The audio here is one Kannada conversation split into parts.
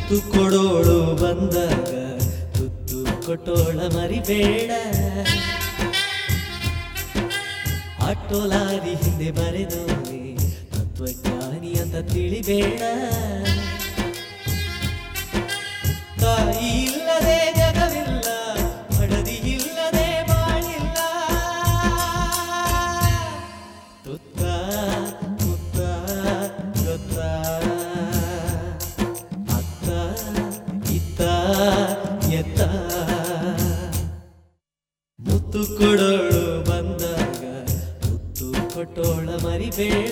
ಮುತ್ತು ಕೊಡೋಳು ಬಂದಾಗ ತುತ್ತು ಕೊಟ್ಟೋಳ ಮರಿಬೇಡ ಆಟೋ ಲಾರಿ ಹಿಂದೆ ಬರೆದೋನೆ ತತ್ವಜ್ಞಾನಿ ಅಂತ ತಿಳಿಬೇಡ ತಾಯಿ ಇಲ್ಲದೆ ಜಗವಿಲ್ಲ ಮಡದಿ ಇಲ್ಲದೆ ಬಾಳಿಲ್ಲ ತುತ್ತ ಮುತ್ತ ಗೊತ್ತ ಅತ್ತ ಇತ್ತ ಎತ್ತ ಮುತ್ತು ಕೊಡೋಳು ಬಂದಾಗ ಮುತ್ತು ಕೊಟ್ಟೋಳ ಮರಿಬೇಡ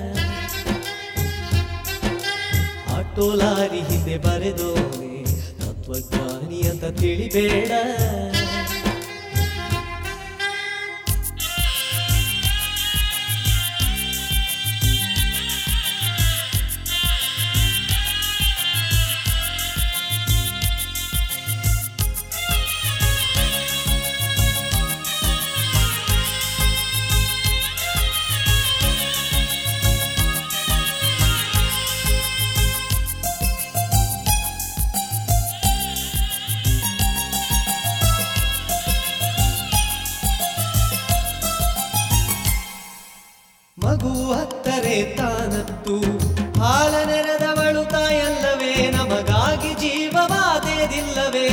ಆಟೋ ಲಾರಿ ಹಿಂದೆ ಬರೆದೋನೆ ತತ್ವಜ್ಞಾನಿ ಅಂತ ತಿಳಿಬೇಡ ಮಗು ಹತ್ತರೆ ತಾನತ್ತು ಹಾಲ ನೆರೆದವಳು ತಾಯಲ್ಲವೇ ನಮಗಾಗಿ ಜೀವವಾದೇದಿಲ್ಲವೇ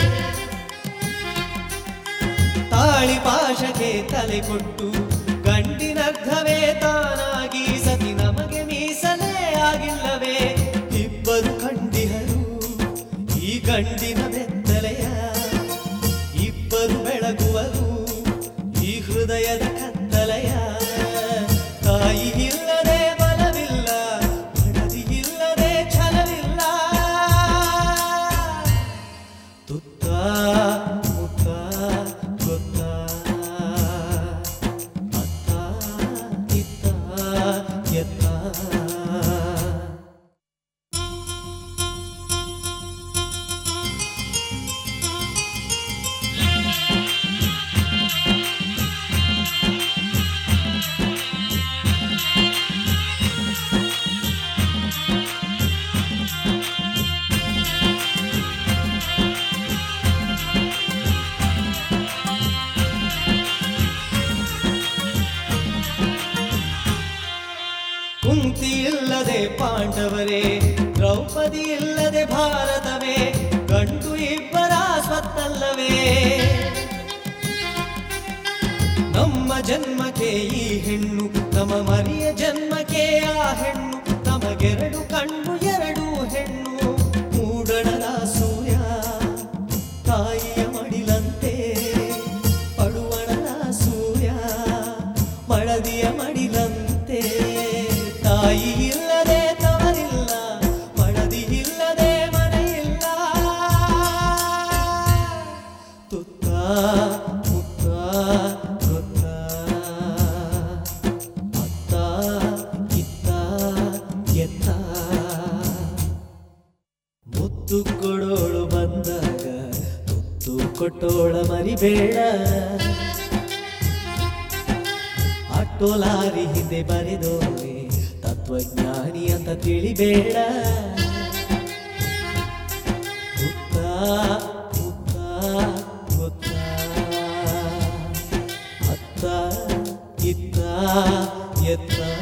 ತಾಳಿ ಪಾಶಕ್ಕೆ ತಲೆ ಕೊಟ್ಟು ಗಂಡಿನರ್ಧವೇ ತಾನಾಗಿ ಸತಿ ನಮಗೆ ಮೀಸಲೇ ಆಗಿಲ್ಲವೇ ಇಬ್ಬರು ಕಂಡಿಹರು ಈ ಗಂಡಿನ ಬೆತ್ತಲೆಯ ಇಬ್ಬರು ಬೆಳಗುವರು ಈ ಹೃದಯದ ಕತ್ತಲೆಯ ತಾಯಿ ಇಲ್ಲದೆ ಬಲವಿಲ್ಲ ಮಡದಿ ಇಲ್ಲದೆ ಛಲವಿಲ್ಲ ತುತ್ತ ಮುತ್ತ ಗೊತ್ತ ಅತ್ತ ಇತ್ತ ಎತ್ತ ಕುಂತಿ ಇಲ್ಲದೆ ಪಾಂಡವರೇ ದ್ರೌಪದಿ ಇಲ್ಲದೆ ಭಾರತವೇ ಗಂಡು ಇಬ್ಬರ ಸ್ವತ್ತಲ್ಲವೇ ನಮ್ಮ ಜನ್ಮಕ್ಕೆ ಈ ಹೆಣ್ಣು ನಮ್ಮ ಮರಿಯ ಜನ್ಮಕ್ಕೆ ಆ ಹೆಣ್ಣು ನಮಗೆರಡು ಕಣ್ಣು ಎರಡು ಹೆಣ್ಣು ಮೂಡಣದ ಸೂರ್ಯ ತಾಯಿಯ ಮಡಿಲಂತೆ ಪಡುವಣದ ಸೂರ್ಯ ಮಳದಿಯ ಮಡಿಲಂತೆ ತಾಯಿ ಇಲ್ಲದೆ ತವರಿಲ್ಲ ಮಡದಿ ಇಲ್ಲದೆ ಮನೆಯಿಲ್ಲ ತುತ್ತ ಮುತ್ತ ಗೊತ್ತ ಅತ್ತ ಇತ್ತ ಎತ್ತ ಮುತ್ತು ಕೊಡೋಳು ಬಂದಾಗ ಮುತ್ತು ಕೊಟ್ಟೋಳ ಮರಿಬೇಡ ಆಟೋ ಲಾರಿ ಹಿಂದೆ ಬರೆದೋನೆ ತತ್ವಜ್ಞಾನಿ ಅಂತ ತಿಳಿಬೇಡ ಮುತ್ತ ಮುತ್ತ ಗೊತ್ತ ಅತ್ತ ಇತ್ತ ಎತ್ತ